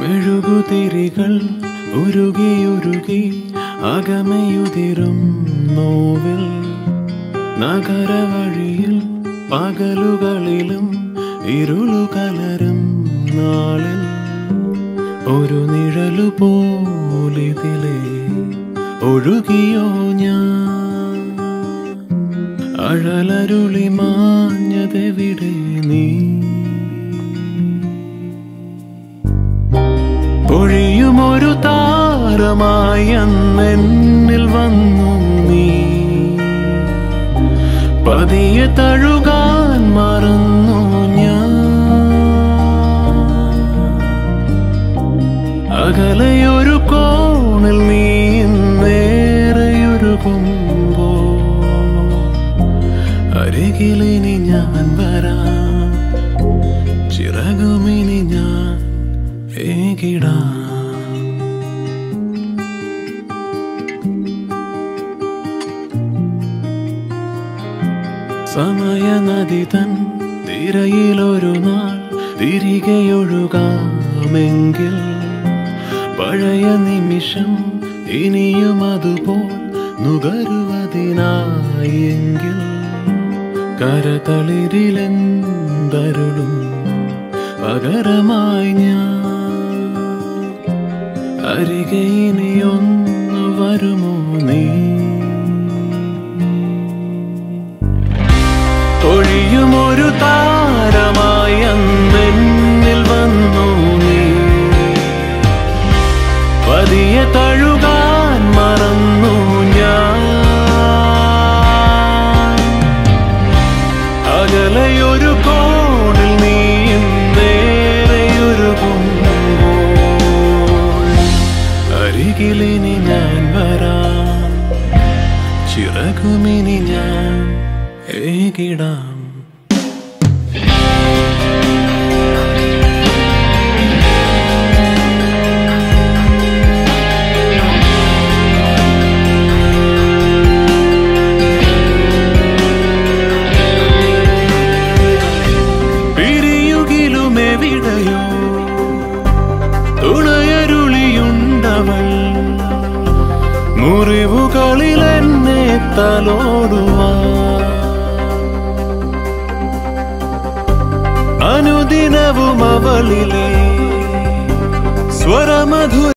മെഴുകുതിരികൾ ഉരുകിയുരുകി അകമയുതിരും നോവിൽ നഗരവഴിയിൽ പകലുകളിലും ഇരുളു കലരും നാളിൽ ഒരു നിഴലു പോലിതിലെ ഒഴുകിയോ ഞാൻ അഴലരുളി മാഞ്ഞതെവിടെ നീ പൊഴിയുമൊരു താരമായി അന്നെന്നിൽ വന്നു നീ പതിയെ തഴുകാൻ മറന്നു ഞാൻ അകലെയൊരു കോണിൽ നീ നേരെയൊരുകുമ്പോ അരികിലിനി ഞാൻ വരാം ചിറകുമിനി ഞാൻ ഏകിടാം സമയനദി തൻ തിരയിലൊരു നാൾ തിരികെയൊഴുകാമെങ്കിൽ പഴയ നിമിഷം ഇനിയും അതുപോൽ നുകരുവതിനായെങ്കിൽ കരതളിരിലെന്തരുളും പകരമായി ഞാൻ അരികെ ഇനിയൊന്നു വരുമോ നീ ഒഴിയുമൊരു താരമായി അന്നെന്നിൽ വന്നു നീ പതിയെ തഴുകാൻ മറന്നു ഞാൻ അകലെയൊരു കോണിൽ നീയും നേരെയൊരു അരികിലിനി ഞാൻ വരാം ചിറകുമിനി ഞാൻ ഏകിടാം പിരിയുകിലുമെവിടെയോ തുണയരുളിയുണ്ടവൾ മുറിവുകളിൽ എന്നെ തലോടുവാ അനുദിനവും അവളിലെ സ്വരമധുര